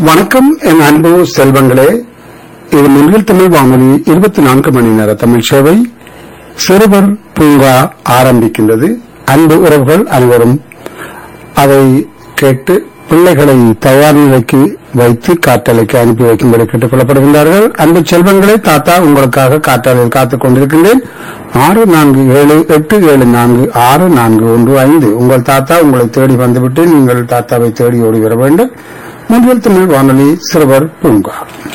வணக்கம் என் அன்பு செல்வங்களே இது முன்னில் தமிழ் வானொலி இருபத்தி நான்கு மணி நேர தமிழ் சேவை சிறுவர் பூங்கா ஆரம்பிக்கின்றது அன்பு உறவுகள் அனைவரும் அதை கேட்டு பிள்ளைகளை தயார் நிலைக்கு வைத்து காற்றலைக்கு அனுப்பி வைக்கும்படி கேட்டுக் கொள்ளப்படுகின்றார்கள் அன்பு செல்வங்களே தாத்தா உங்களுக்காக காற்றலையில் காத்துக் கொண்டிருக்கின்றேன் ஆறு நான்கு ஏழு எட்டு ஏழு நான்கு ஆறு நான்கு ஒன்று ஐந்து உங்கள் தாத்தா உங்களை தேடி வந்துவிட்டு நீங்கள் தாத்தாவை தேடி ஓடி வர வேண்டும் முன்னில் தமிழ் வானொலி சிறுவர் பூங்கா